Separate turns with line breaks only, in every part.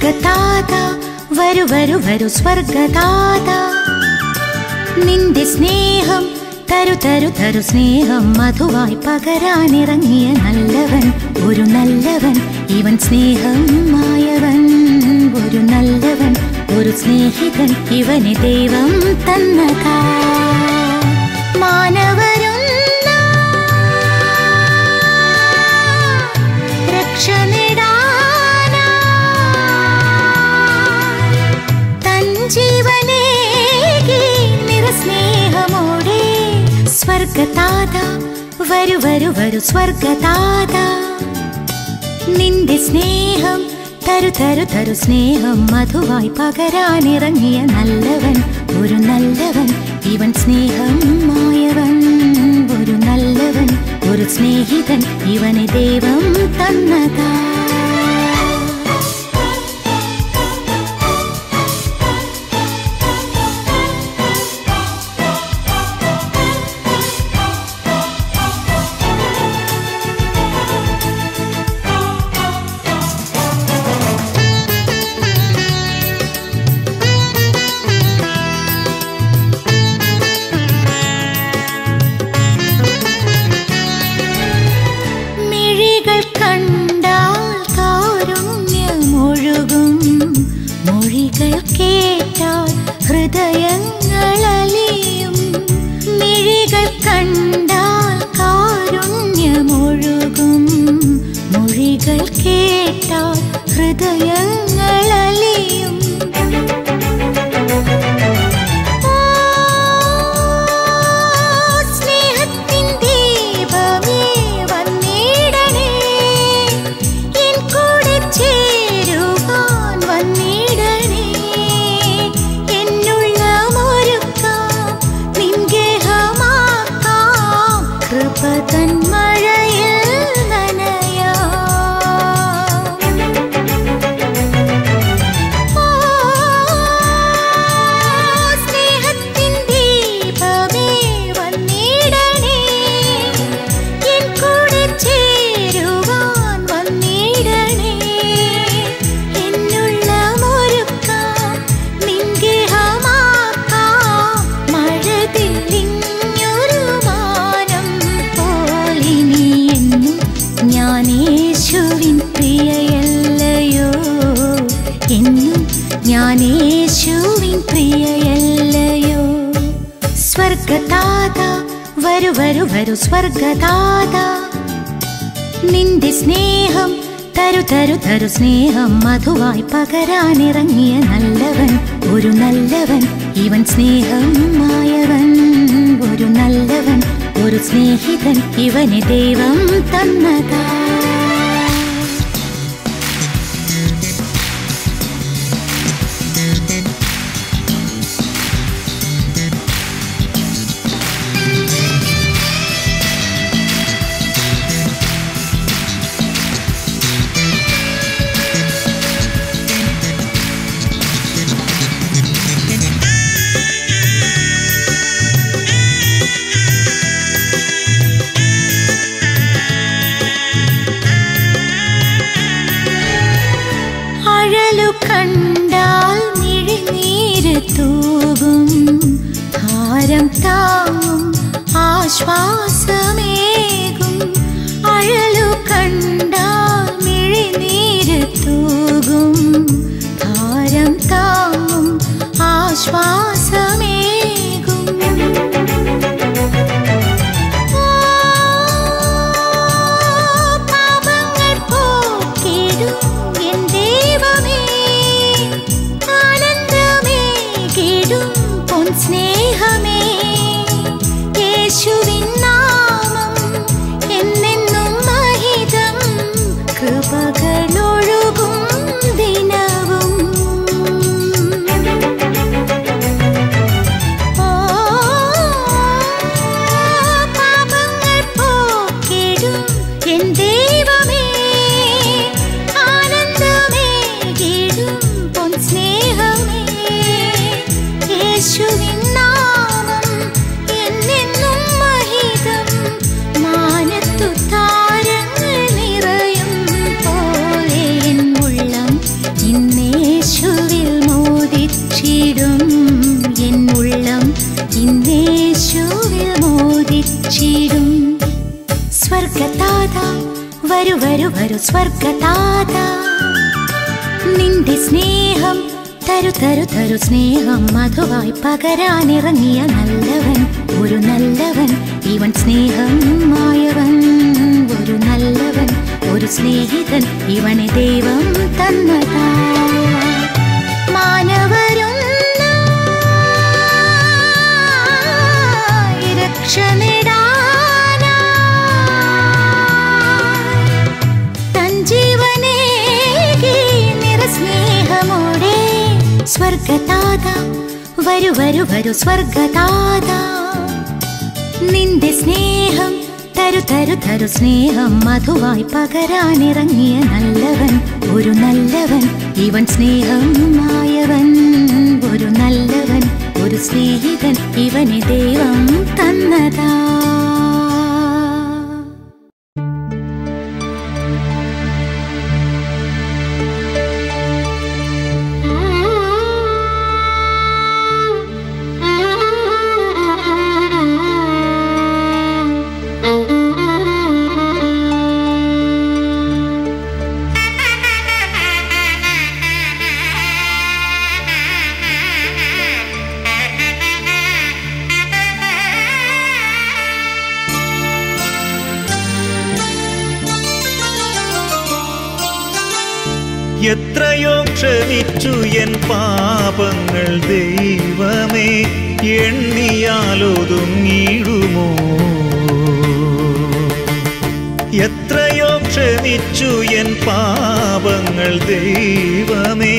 സ്വർഗതാത വരു വരു വരു സ്വർഗതാത നിന്റെ സ്നേഹം തരു തരു തരു സ്നേഹം മധുവായി പകരാനിറങ്ങിയ നല്ലവൻ ഒരു നല്ലവൻ ഇവൻ സ്നേഹം മായവൻ ഒരു നല്ലവൻ ഒരു സ്നേഹിതൻ ഇവന് ദൈവം തന്നതാ മാനവരുന്ന രക്ഷ നേടാനാ തൻ ജീവനേകി നിറസ്നേഹമോടെ സ്വർഗതാത വരു വരു വരു സ്വർഗതാത നിന്റെ സ്നേഹം തരു തരു തരു സ്നേഹം മധുവായി പകരാനിറങ്ങിയ നല്ലവൻ ഒരു നല്ലവൻ ഇവൻ സ്നേഹം മായവൻ ഒരു നല്ലവൻ ഒരു സ്നേഹിതൻ ഇവനെ ദൈവം തന്നതാ മിഴികൾ കണ്ടാൽ കാരുണ്യമൊഴുകും മൊഴികൾ കേട്ടാൽ ഹൃദയങ്ങളലിയും മിഴികൾ കണ്ടാൽ കാരുണ്യമൊഴുകും മൊഴികൾ കേട്ടാൽ ഹൃദയങ്ങളലിയും സ്നേഹത്തിൻ ദീപമേ വന്നിടണേ എൻ കൂടെ ചേരുവാൻ വന്നിടണേ എന്നുള്ളമൊരുക്കാം നിൻ ഗേഹമാക്കാം കൃപ തൻ മഴയിൽ നനയാം സ്നേഹത്തിൻ ദീപമേ വന്നിടണേ എൻ കൂടെ ചേരുവാൻ വന്നിടണേ എന്നുള്ള മുറുക്കാം നിൻഗേഹമാക്കാം മഴതില്ലിഞ്ഞൊരു മാനം പോലിനി എന്നും ഞാൻ യേശുവിൻ പ്രിയയല്ലയോ എന്നും ഞാൻ യേശുവിൻ പ്രിയയല്ലയോ സ്വർഗതാത വരു വരു വരു സ്വർഗതാത നിന്റെ സ്നേഹം തരു തരു തരു സ്നേഹം മധുവായി പകരാനിറങ്ങിയ നല്ലവൻ ഒരു നല്ലവൻ ഇവൻ സ്നേഹം മായവൻ ഒരു നല്ലവൻ ഒരു സ്നേഹിതൻ ഇവന് ദൈവം തന്നതാ അഴലു കണ്ടാൽ മിഴിനീര് തൂകും ഭാരം താങ്ങും ആശ്വാസമേകും അഴലു കണ്ടാൽ മിഴിനീര് തൂകും ഭാരം താങ്ങും ആശ്വാസമേകും പാപങ്ങൾ പോക്കിടും എൻ ദൈവമേ ആനന്ദമേകിടും പൊൻ സ്നേഹമേ യേശുവിൻ നാമം എന്നെന്നും മഹിതം കൃപകളൊഴുകും ദിനവും വരു വരു വരു സ്വർഗതാത നിന്റെ സ്നേഹം തരു തരു തരു സ്നേഹം മധുവായി പകരാനിറങ്ങിയ നല്ലവൻ ഒരു നല്ലവൻ ഇവൻ സ്നേഹം മായവൻ ഒരു നല്ലവൻ ഒരു സ്നേഹിതൻ ഇവനെ ദൈവം തന്നതാ മാനവരൊന്നായി രക്ഷ നേടാനായി തൻ ജീവനേകി നിറസ്നേഹമോടെ സ്വർഗതാത വരു വരു വരു സ്വർഗതാത നിന്റെ സ്നേഹം തരു തരു തരു സ്നേഹം മധുവായി പകരാനിറങ്ങിയ നല്ലവൻ ഒരു നല്ലവൻ ഇവൻ സ്നേഹം മായവൻ ഒരു നല്ലവൻ ഒരു സ്നേഹിതൻ ഇവനെ ദൈവം തന്നതാ
എത്രയോ ക്ഷമിച്ചു എൻ പാപങ്ങൾ ദൈവമേ എണ്ണിയാലൊതുങ്ങിടുമോ എത്രയോ ക്ഷമിച്ചു എൻ പാപങ്ങൾ ദൈവമേ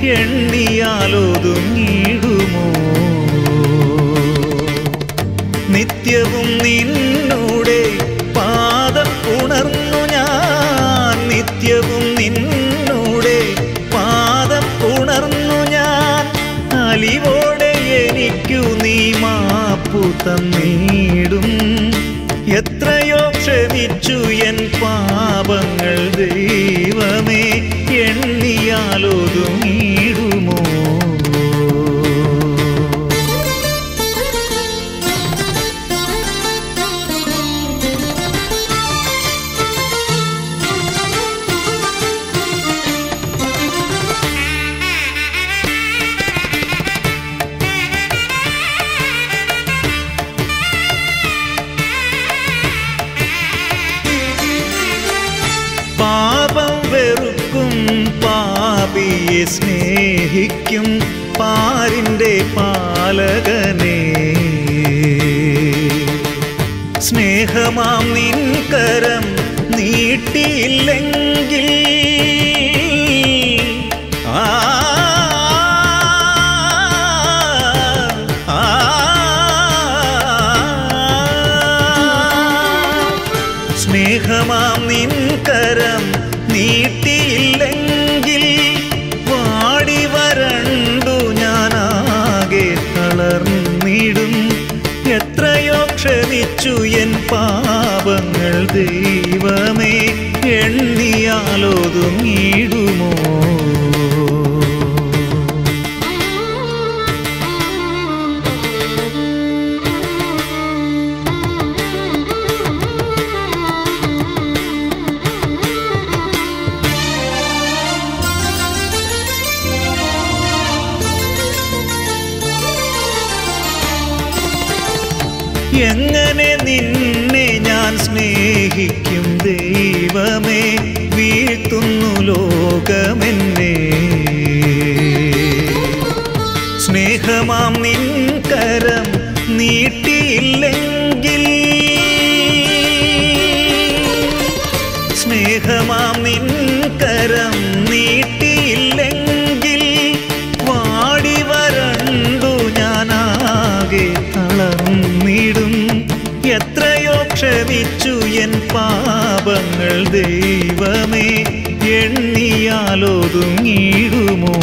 എണ്ണിയാലൊതുങ്ങിടുമോ നിത്യവും നിന്നൂടെ പാദം ഉണർന്നു ഞാൻ നിത്യവും നിന്നൂടെ പാദം ഉണർന്നു ഞാൻ അലിവോടെ എനിക്കു നീ മാപ്പു തന്നീടും എത്രയോ ക്ഷമിച്ചു എൻ പാപങ്ങൾ ദൈവമേ എണ്ണിയാലൊതുങ്ങിടുമോ പാപം വെറുക്കും പാപിയെ സ്നേഹിക്കും പാരിൻ്റെ പാലകനെ സ്നേഹമാം നിൻ കരം നീട്ടിയില്ലെങ്കിൽ ആ ആ, സ്നേഹമാം നിൻ കരം നീട്ടിയില്ലെങ്കിൽ വാടി വരണ്ടു ഞാനാകെ തളർന്നിടും എത്രയോ ക്ഷമിച്ചു എൻ പാപങ്ങൾ ദൈവമേ എണ്ണിയാലൊതുങ്ങിടുമോ എങ്ങനെ നിന്നെ ഞാൻ സ്നേഹിക്കും ദൈവമേ വീഴ്ത്തുന്നു ലോകമെന്നെ സ്നേഹമാം നിൻ കരം നീട്ടിയില്ലെങ്കിൽ സ്നേഹമാം നിൻ കരം നീട്ടിയില്ലെങ്കിൽ വാടി വരണ്ടു ഞാനാകെ തളർന്നിടും എത്രയോ ക്ഷമിച്ചു എൻ പാപങ്ങൾ ദൈവമേ എണ്ണിയാലൊതുങ്ങിടുമോ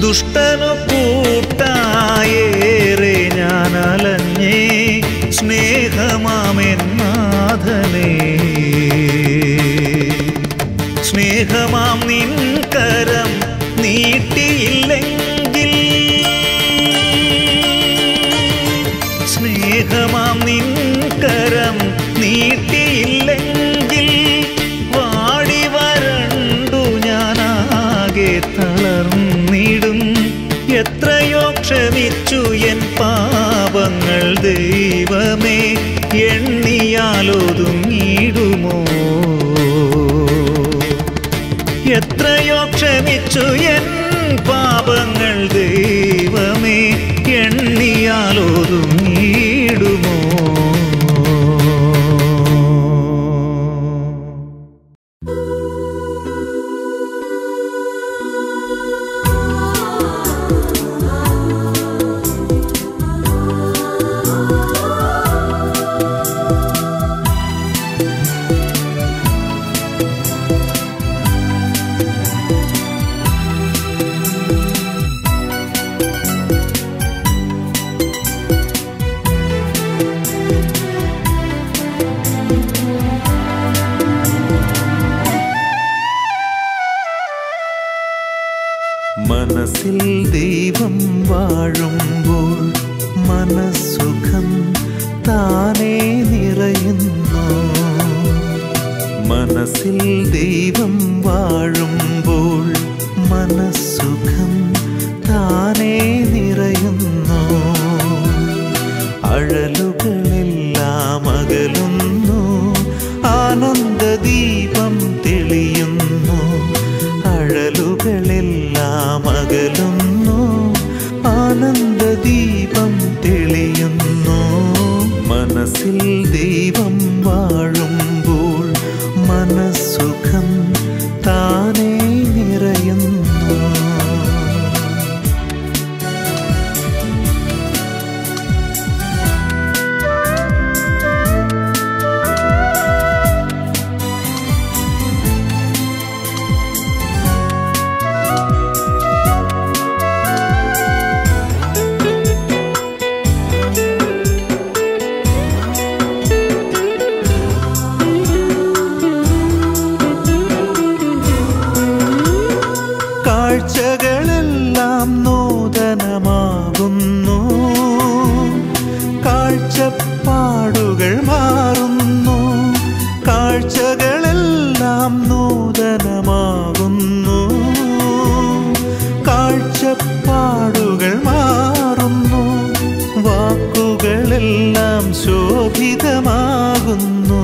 ദുഷ്ടനു കൂട്ടായേറെ ഞാൻ അലഞ്ഞേ സ്നേഹമാമെന്നാഥനേ സ്നേഹമാം നിൻ കരം നീട്ടിയില്ലെങ്കിൽ സ്നേഹമാം നിൻ കരം നീട്ടിയില്ലെങ്കിൽ വാടി വരണ്ടു ഞാനാകെ തളർന്നിടും എത്രയോ ക്ഷമിച്ചു എൻ പാപങ്ങൾ ദൈവമേ എണ്ണിയാലൊതുങ്ങിടുമോ എത്രയോ ക്ഷമിച്ചു എൻ പാപങ്ങൾ ദൈവമേ എണ്ണിയാലൊതുങ്ങിടുമോ
മനസ്സിൽ ദൈവം വാഴുമ്പോൾ മനസ്സുഖം താനേ നിറയുന്നു മനസ്സിൽ ദൈവം വാഴുമ്പോൾ മനസ്സുഖം താനേ നിറയുന്നു അഴലുകളെല്ലാം അകലുന്നു ആനന്ദദീപം തെളിയുന്നു അഴലുകളെല്ലാം അകലുന്നു ആനന്ദദീപം തെളിയുന്നു മനസ്സിൽ ദൈവം വാഴുമ്പോൾ മനസ്സുഖം താനേ നിറയുന്നു കാഴ്ചകളെല്ലാം നൂതനമാകുന്നു കാഴ്ചപ്പാടുകൾ മാറുന്നു കാഴ്ചകളെല്ലാം നൂതനമാകുന്നു കാഴ്ചപ്പാടുകൾ മാറുന്നു വാക്കുകളെല്ലാം ശോഭിതമാകുന്നു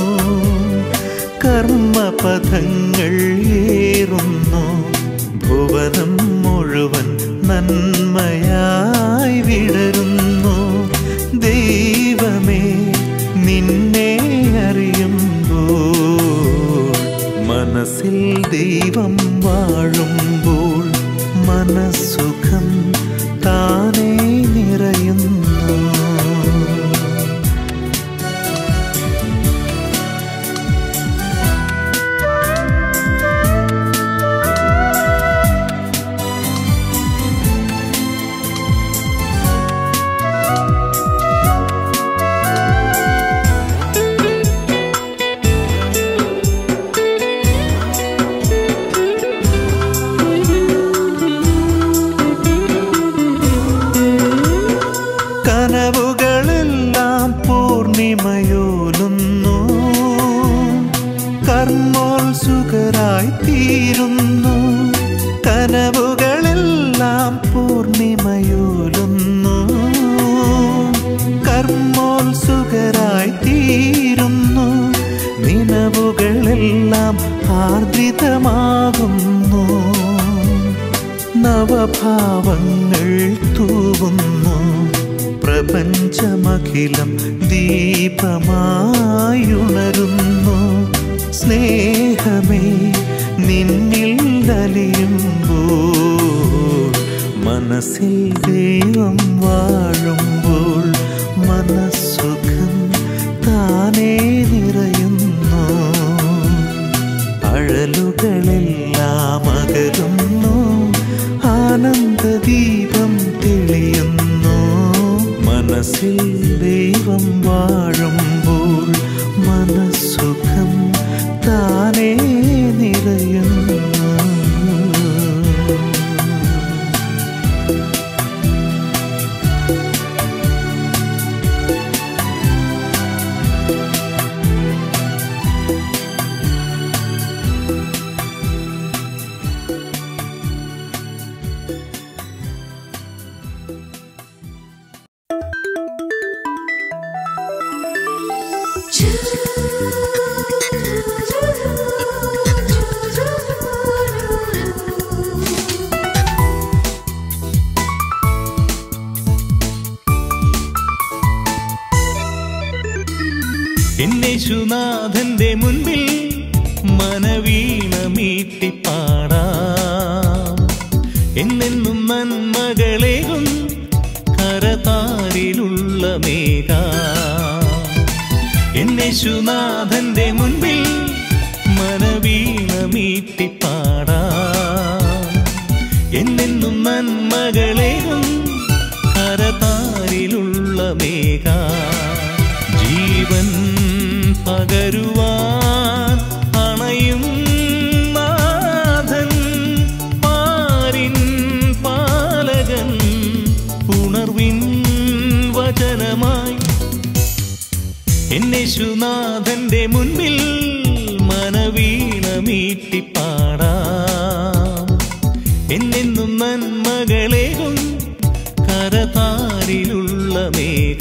കർമ്മപഥങ്ങൾ ഏറുന്നു ഭുവനം മുഴുവൻ നന്മയായി വിടരുന്നു ദൈവമേ നിന്നെ അറിയുമ്പോൾ മനസ്സിൽ ദൈവം വാഴുമ്പോൾ മനസ്സുഖം താനേ നിറയുന്നു കനവുകളെല്ലാം പൂർണിമയോലുന്നു കർമ്മോത്സുകരായി തീരുന്നു കനവുകളെല്ലാം പൂർണിമയോലുന്നു കർമ്മോത്സുകരായി തീരുന്നു നിലവുകളെല്ലാം ആർദ്രിതമാകുന്നു നവഭാവങ്ങൾ തൂവുന്നു പ്രപഞ്ചമഖിലം ദീപമായുണരുന്നു സ്നേഹമേ നിന്നിൽ അലിയുമ്പോൾ മനസ്സിൽ ദൈവം വാഴുമ്പോൾ മനസ്സുഖം താനേ നിറയുന്നു അഴലുകളെല്ലാം അകലുന്നു ആനന്ദ ആനന്ദദീപം തെളിയുന്നു മനസ്സിൽ ദൈവം വാഴുമ്പോൾ മനസ്സുഖം താനേ നിറയുന്നു
എന്നേശുനാഥന്റെ മുൻപിൽ മനവീണ മീട്ടിപ്പാടാം എന്നെന്നും നന്മകളേകും കരതാരിലുള്ള മേഘ എന്നേശുനാഥന്റെ മുൻപിൽ മനവീണ മീട്ടിപ്പാടാം എന്നെന്നും നന്മകളേകും കരതാരിലുള്ള മേഘ ജീവൻ പകരുവാൻ അണയും നാഥൻ പാരിൻ പാലകൻ ഉണർവിൻ വചനമായി എന്നേശുനാഥന്റെ മുൻപിൽ മനവീണ മീട്ടിപ്പാടാം എന്നെന്നും നന്മകളേകും കരതാരിലുള്ള മേഘ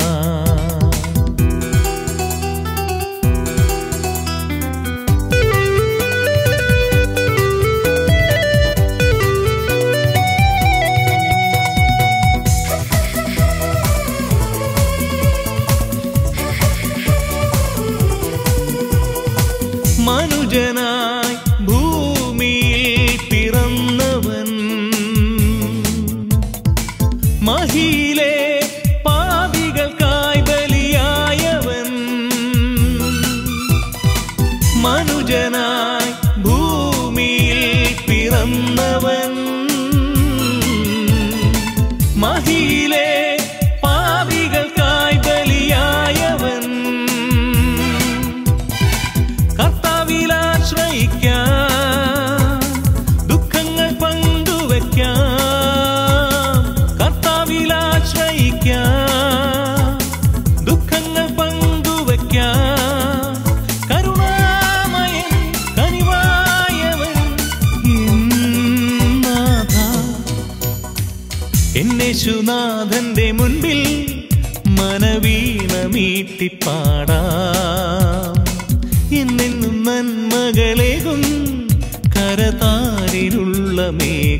മനുജനായി ഭൂമിയിൽ പിറന്നവൻ മഹിയിലെ പാപികൾക്കായി ബലിയായവൻ മനുജനായി ഭൂമിയിൽ പിറന്നവൻ മഹിയിലെ പാപികൾക്കായി ബലിയായവൻ കർത്താവിൽ ആശ്രയിക്കാം ദുഃഖങ്ങൾ പങ്കുവെക്കാം കർത്താവിൽ ആശ്രയിക്കാം ദുഃഖങ്ങൾ പങ്കുവെക്കാം കരുണാമയൻ കനിവായവൻ എന്നാഥ എന്നേശുനാഥന്റെ മുൻപിൽ മനവീണ മീട്ടിപ്പാടാം എന്നെന്നും നന്മകളേകും കരതാരിലുള്ള മേഘ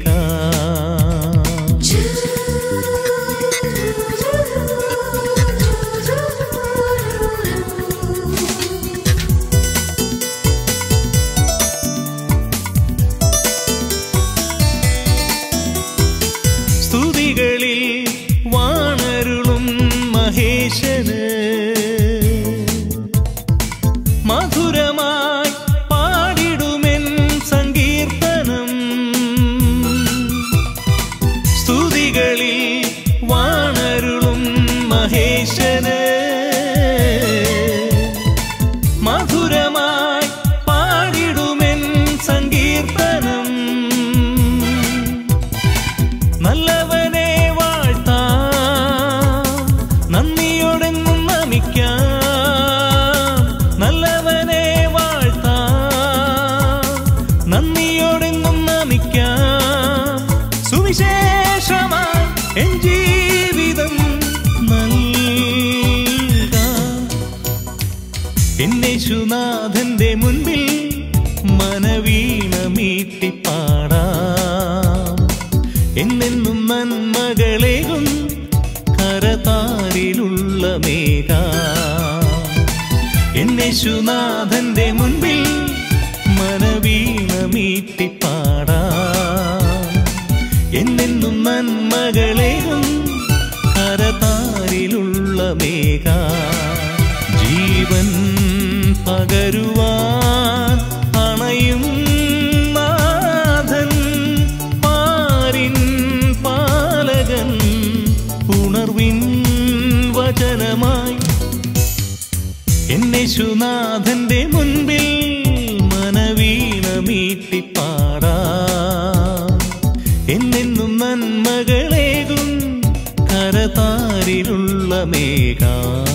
സ്തുതികളിൽ വാണരുളും മഹേശന് മധുരമായി പാടിടുമെൻ സങ്കീർത്തനം സ്തുതികളിൽ വാണരുളും മഹേശന് മധുരമായി പാടിടുമെൻ സങ്കീർത്തനം നല്ലവനെ വാഴ്ത്താം നന്ദിയോടെന്നും നമിക്കാം നല്ലവനെ വാഴ്ത്താം നന്ദിയോടെന്നും നമിക്കാം സുവിശേഷമായി എൻ ജീവിതം നൽകാം എന്നേശുനാഥന്റെ മുൻപിൽ മനവീണ മീട്ടിപ്പാടാം എന്നെന്നും നന്മകളേകും കരതാരിലുള്ള മേഘ എന്നേശുനാഥന്റെ മുൻപിൽ മനവീണ മീട്ടിപ്പാടാം എന്നെന്നും നന്മകളേകും കരതാരിലുള്ള മേഘ ജീവൻ പകരുവാൻ അണയും നാഥൻ പാരിൻ നീട്ടിപ്പാടാം എന്നെന്നും നന്മകളേകും കരതാരിലുള്ള മേഘാ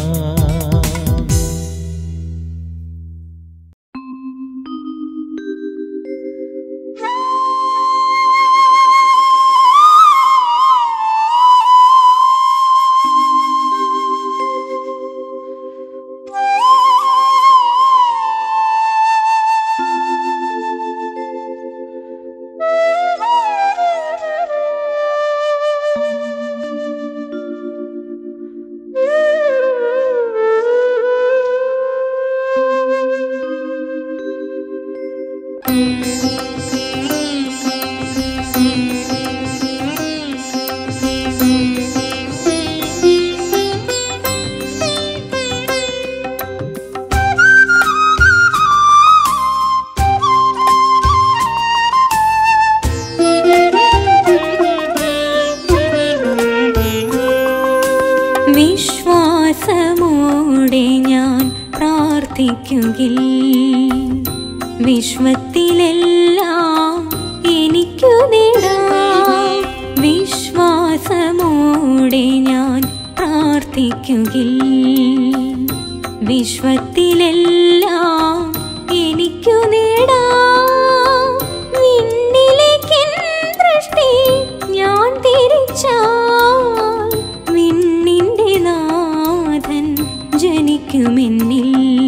വിശ്വാസമോടെ ഞാൻ പ്രാർത്ഥിക്കുകിൽ വിശ്വത്തിലെല്ലാം എനിക്കു നേടാം വിശ്വാസമോടെ ഞാൻ പ്രാർത്ഥിക്കുകിൽ വിശ്വത്തിലെല്ലാം എനിക്കു നേടാം വിണ്ണിലേക്കെൻ ദൃഷ്ടി ഞാൻ തിരിച്ചാൽ വിണ്ണിന്റെ നാഥൻ ജനിക്കുമെന്നിൽ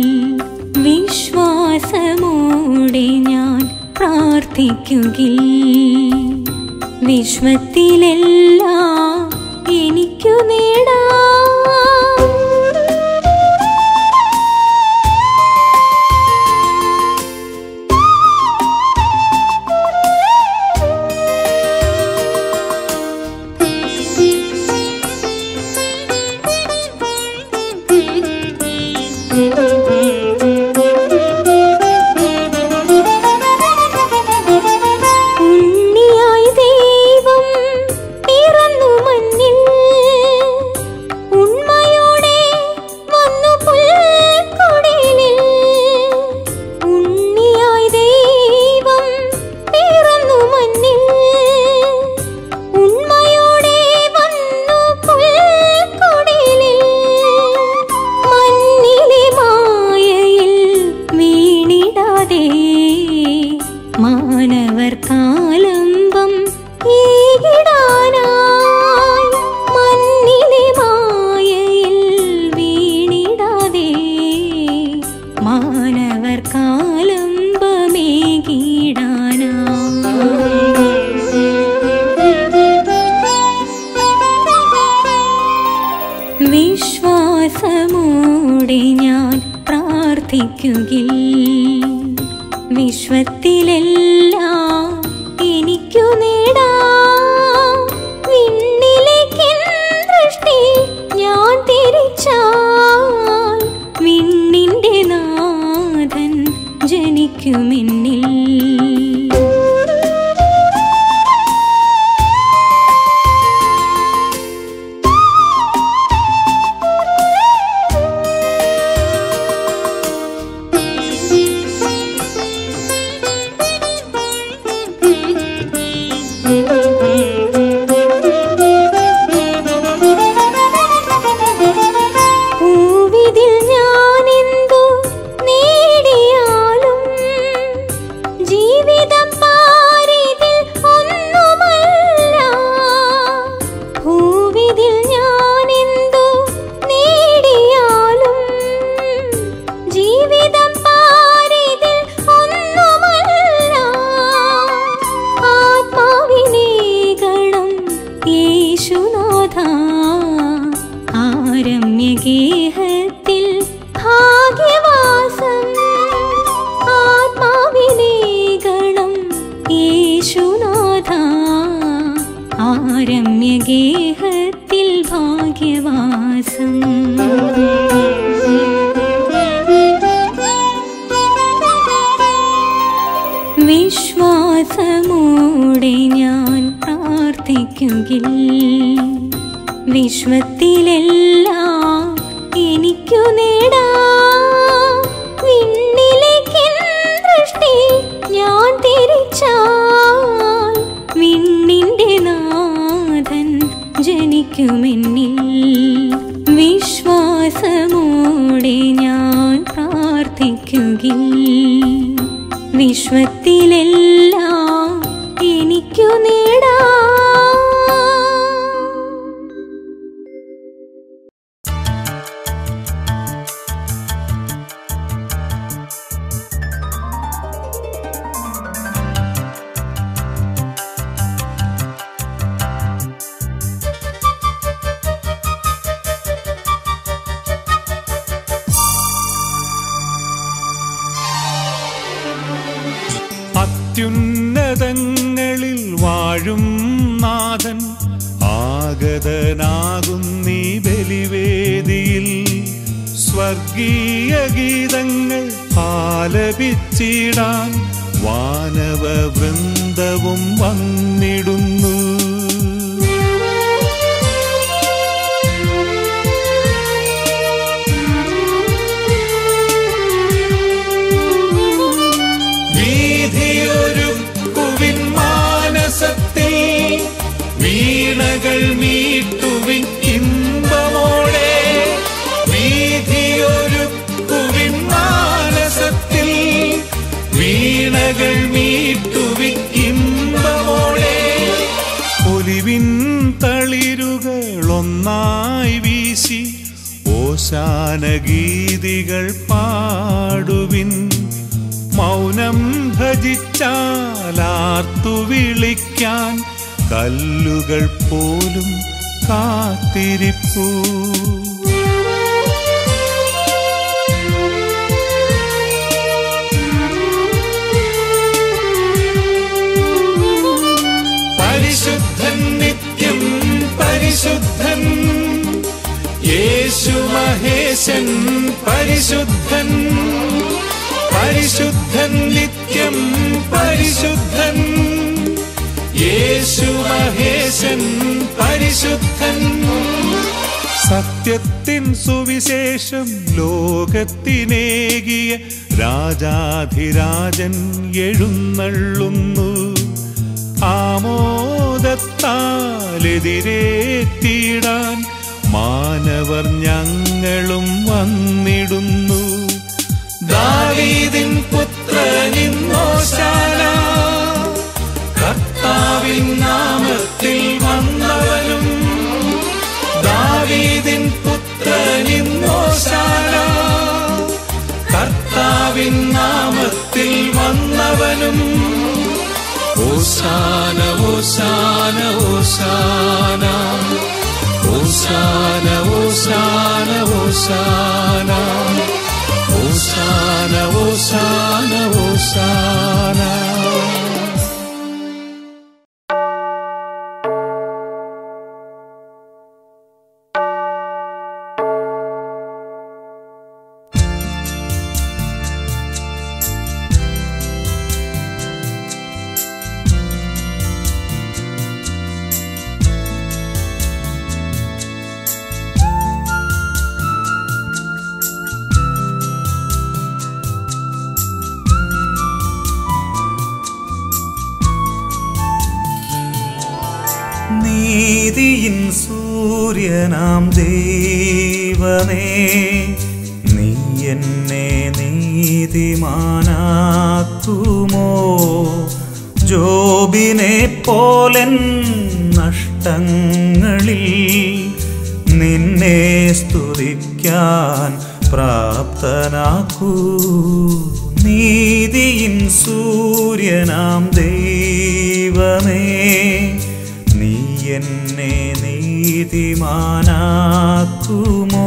വിശ്വാസമോടെ ഞാൻ പ്രാർത്ഥിക്കുകിൽ വിശ്വത്തിലെല്ലാം എനിക്കു നേടാം ഉണ്ണിയായി ദൈവം പിറന്നു മണ്ണിൽ ഉണ്മയോടെ വന്നു പുൽക്കൊടിലിൽ ഉണ്ണിയായി ദൈവം പിറന്നു മണ്ണിൽ ഉണ്മയോടെ വന്നു പുൽക്കൊടിലിൽ മണ്ണിലെ മായയിൽ വീണിടാതെ മാനവർ കാലംബം ഈകിടാനായി മണ്ണിലെ മായയിൽ വീണിടാതെ മാനവർ കാലംബമേകിടാനായി വിശ്വാസമോടെ ഞാൻ പ്രാർത്ഥിക്കുകിൽ വിശ്വത്തിലെല്ലാം എനിക്കു നേടാം വിണ്ണിലേക്കെൻ ദൃഷ്ടി ഞാൻ തിരിച്ചാൽ വിണ്ണിന്റെ നാഥൻ ജനിക്കുമെന്നിൽ ഭൂവിതിൽ ഞാനെന്തു നേടിയാലും ജീവിതം പാരിതിൽ ഒന്നുമല്ല ഭൂവിതിൽ ഞാനെന്തു നേടിയാലും ജീവിതം പാരിതിൽ ഒന്നുമല്ല ആത്മാവിനെ ഗണം യേശുനാഥ ആരമ്യഗേഹത്തിൽ ഭാഗ്യവാസം ആത്മാവിനെ ഗണം യേശുനാഥ ആരമ്യഗേഹത്തിൽ ഭാഗ്യവാസം വിശ്വാസമോടെ ഞാൻ പ്രാർത്ഥിക്കുകിൽ വിശ്വത്തിലെല്ലാം എനിക്കു നേടാം വിണ്ണിലേക്കെൻ ദൃഷ്ടി ഞാൻ തിരിച്ചു ലോകത്തിലെല്ലാം എനിക്കു നേടാം
അത്യുന്നതങ്ങളിൽ വാഴും നാഥൻ ആഗതനാകും നീ ബലിവേദിയിൽ സ്വർഗീയ ഗീതങ്ങൾ ആലപിച്ചിടാൻ വാനവ വൃന്ദവും വന്നിടുന്നു വീതിയൊരുക്കുവിൻ മാനസത്തിൽ വീണകൾ മീട്ടുവിൻ ഇമ്പമോടെ വീതിയൊരുക്കുവിൻ മാനസത്തിൽ വീണകൾ മീട്ടുവിൻ ഇമ്പമോടെ ഒലിവിൻ തളിരുകൾ ഒന്നായി വീശി ഓശാന ഗീതികൾ പാടുവിൻ മൗനം ഭജിച്ചാലാർത്തു വിളിക്കാൻ കല്ലുകൾ പോലും കാത്തിരിപ്പൂ പരിശുദ്ധൻ നിത്യം പരിശുദ്ധൻ യേശു മഹേശൻ പരിശുദ്ധൻ പരിശുദ്ധൻ നിത്യം പരിശുദ്ധൻ യേശു മഹേശൻ പരിശുദ്ധൻ സത്യത്തിൻ സുവിശേഷം ലോകത്തിനേകിയ രാജാധിരാജൻ എഴുന്നള്ളുന്നു ആമോദത്താലെതിരേറ്റിടാൻ മാനവർ ഞങ്ങളും വന്നിടുന്നു ദാവീദിൻ പുത്രനിന്നോശാന കർത്താവിൻ നാമത്തിൽ വന്നവനും ദാവീദിൻ പുത്രനിന്നോശാന കർത്താവിൻ നാമത്തിൽ വന്നവനും ഓശാന ഓശാന ഓശാന ഓശാന ഓശാന ഓശാന ഓശാന ഓശാന ഓശാന നീതിയിൻ സൂര്യനാം ദൈവമേ നീ എന്നെ നീതിമാനാക്കുമോ ജോബിനെ പോലൻ നഷ്ടങ്ങളിൽ നിന്നെ സ്തുതിക്കാൻ പ്രാപ്തനാക്കൂ നീതിയിൻ സൂര്യനാം ദൈവമേ നീ എന്നെ നീതിമാനാക്കുമോ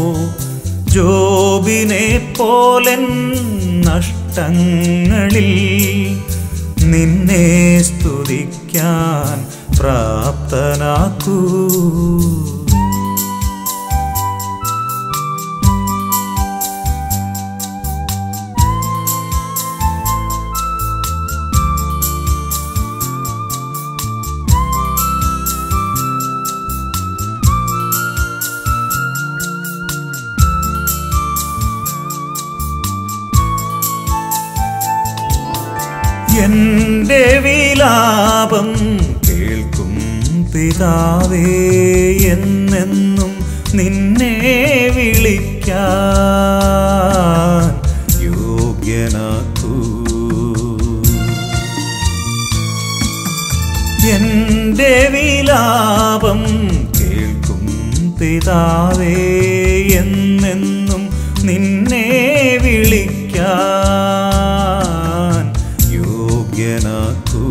ജോബിനെ പോലൻ നഷ്ടങ്ങളിൽ നിന്നെ സ്തുതിക്കാൻ പ്രാപ്തനാക്കൂ എന്റെ വിലാപം കേൾക്കും പിതാവേ എന്നെന്നും നിന്നെ വിളിക്കാൻ യോഗ്യനാക്കൂ എന്റെ വിലാപം കേൾക്കും പിതാവേ എന്നെന്നും നിന്നെ വിളിക്കാൻ യോഗ്യനാക്കൂ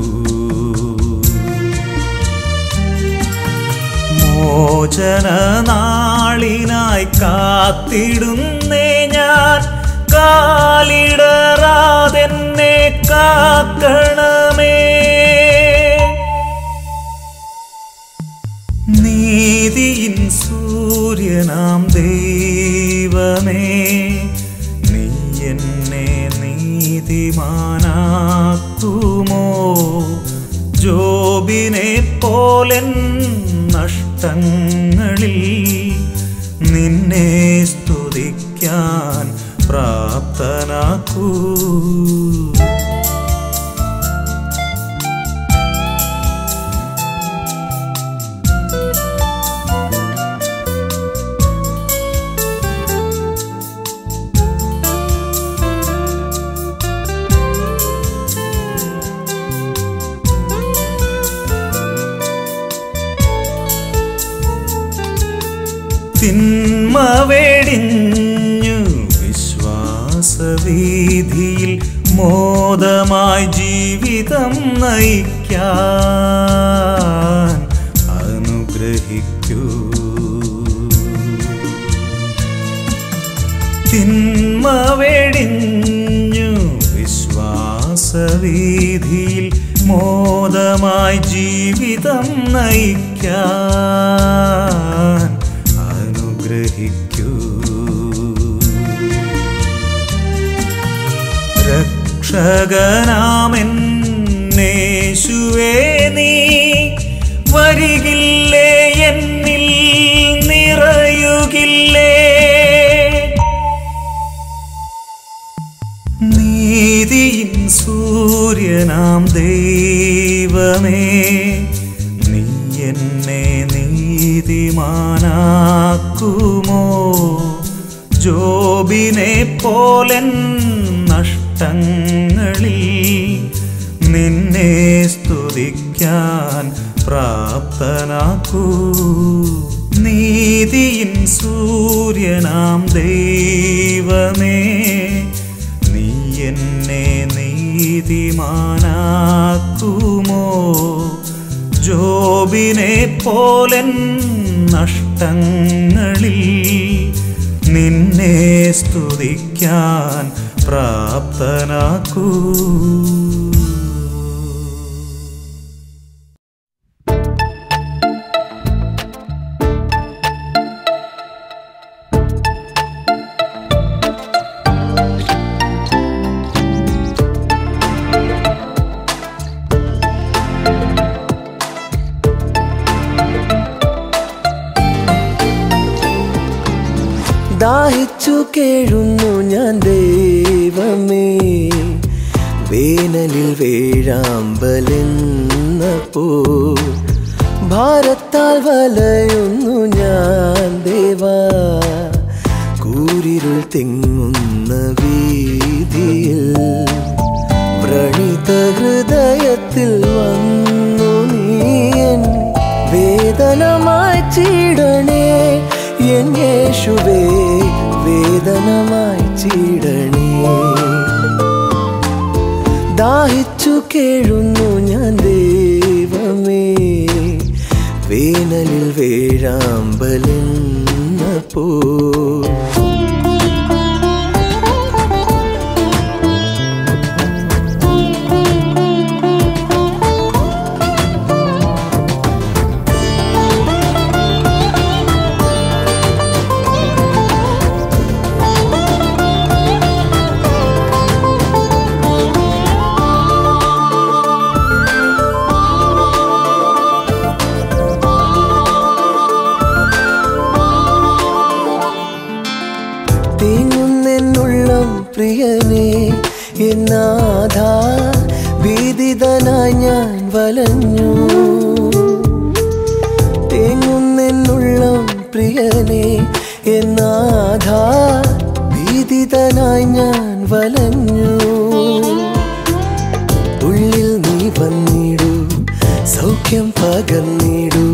മോചന നാളിനായി കാത്തിടുന്നേ ഞാൻ കാലിടറാതെന്നെ കാക്കണമേ നീതിയിൻ സൂര്യനാം ദൈവമേ നീ എന്നെ നീതിമാനാക്കുമോ ജോബിനെ പോലൻ നഷ്ടങ്ങളിൽ നിന്നെ സ്തുതിക്കാൻ പ്രാപ്തനാക്കൂ തിന്മ വെടിഞ്ഞു വിശ്വാസവീതിയിൽ മോദമായി ജീവിതം നയിക്കാൻ അനുഗ്രഹിക്കൂ തിന്മ വെടിഞ്ഞു വിശ്വാസവീതിയിൽ മോദമായി ജീവിതം നയിക്കാൻ അനുഗ്രഹിക്കൂ രക്ഷകനാമെന്നേശുവേ നീ വരികില്ലേ എന്നിൽ നിറയുകില്ലേ നീതിയിൻ സൂര്യനാം ദൈവമേ നീ എന്നെ നീതിമാനാക്കുമോ ജോബിനെ പോലൻ നഷ്ടങ്ങളിൽ നിന്നെ സ്തുതിക്കാൻ പ്രാപ്തനാക്കൂ നീതിയിൻ സൂര്യനാം ദൈവമേ നീ എന്നെ നീതിമാനാക്കുമോ ജോബിനെ പോലൻ നഷ്ടങ്ങളിൽ നിന്നെ സ്തുതിക്കാൻ പ്രാപ്തനാക്കൂ
ദാഹിച്ചു കേഴുന്നു ഞാൻ ദൈവമേ വേനലിൽ വേഴാമ്പലെന്നപ്പോ ഭാരത്താൽ വലയുന്നു ഞാൻ ദേവാ കൂരിരുൾ തിങ്ങുന്ന വീതിയിൽ വ്രണിത ഹൃദയത്തിൽ വന്നു നീയൻ വേദനമായി ചീടണേ എൻ യേശുവേ വേദനമായി ചീടണേ ദാഹിച്ചു കേഴുന്നു ഞാൻ ദൈവമേ വേനലിൽ വേഴാമ്പലെന്നപ്പോ തീങ്ങുന്നെന്നുള്ളം പ്രിയനെ എന്നാഥ ഭീതിതനായി ഞാൻ വലഞ്ഞു തേങ്ങുന്നെന്നുള്ളം പ്രിയനെ എന്നാഥ ഭീതിതനായി ഞാൻ വലഞ്ഞു ഉള്ളിൽ നീ വന്നിടൂ സൗഖ്യം പകർന്നിടൂ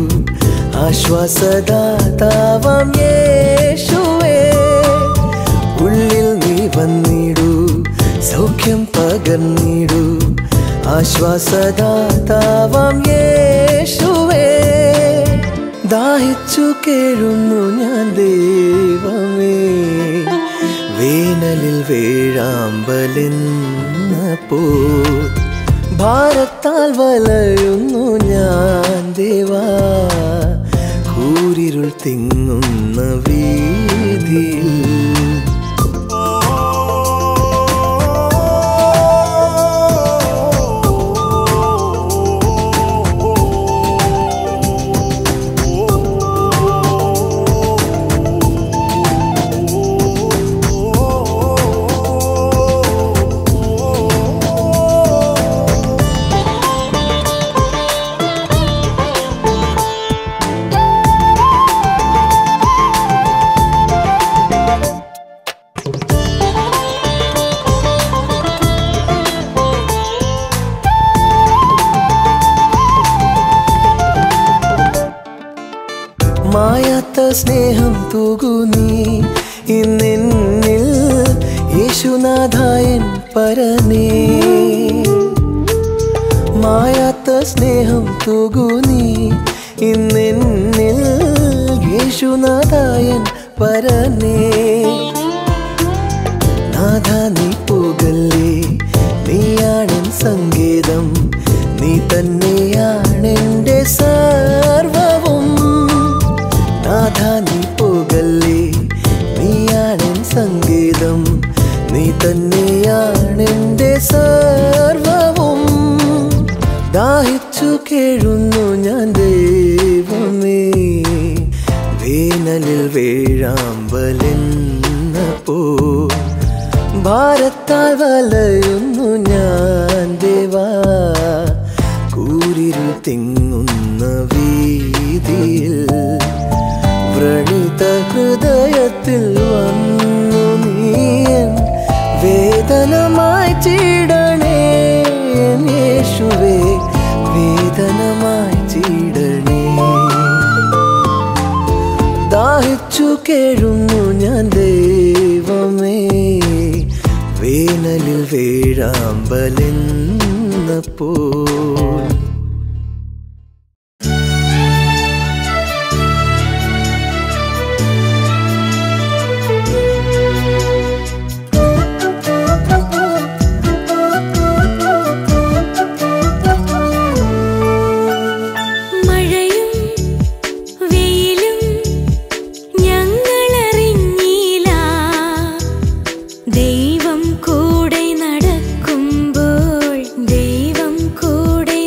ആശ്വാസദാതാവാം യേശുവേ ഉള്ളിൽ നീ വന്നിടൂ സൗഖ്യം പകർന്നിടൂ ആശ്വാസദാതാവാം യേശുവേ ദാഹിച്ചു കേഴുന്നു ഞാൻ ദൈവമേ വേനലിൽ വേഴാമ്പലെന്ന പോ ഭാരത്താൽ വലയുന്നു ഞാൻ ദേവാ കൂരിരുൾ തിങ്ങുന്ന വീതിയിൽ മായാത്ത സ്നേഹം തൂകു നീ ഇന്നെന്നിൽ യേശുനാഥായൻ പരനേ മായാത്ത സ്നേഹം തൂകു നീ ഇന്നെന്നിൽ യേശുനാഥായൻ പരനേ നാഥ നീ പോകല്ലേ നീയാണെൻ സംഗീതം നീ തന്നെയാണെൻ്റെ സർവവും നാഥ നീ പോകല്ലേ നീയാണെൻ സംഗീതം നീ തന്നെയാണെൻ്റെ സർവവും ദാഹിച്ചു കേഴുന്നു ഞാൻ ദൈവമേ വേനലിൽ വേഴാമ്പലെന്ന പോ ഭാരത്താൽ വലയുന്നു ഞാൻ ദേവാ കൂരിരുൾ തിങ്ങുന്ന വീതിയിൽ വ്രണിത ഹൃദയത്തിൽ വന്നു നീയൻ വേദനമായി ചീടണേ എൻ യേശുവേ വേദനമായി ചീടണേ ദാഹിച്ചു കേഴുന്നു ഞാൻ ദൈവമേ വേനലിൽ വേഴാമ്പലെന്നപ്പോൾ
മഴയും വെയിലും ഞങ്ങളറിഞ്ഞില്ല ദൈവം കൂടെ നടക്കുമ്പോൾ ദൈവം കൂടെ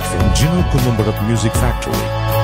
from Gino Columbarat Music Factory.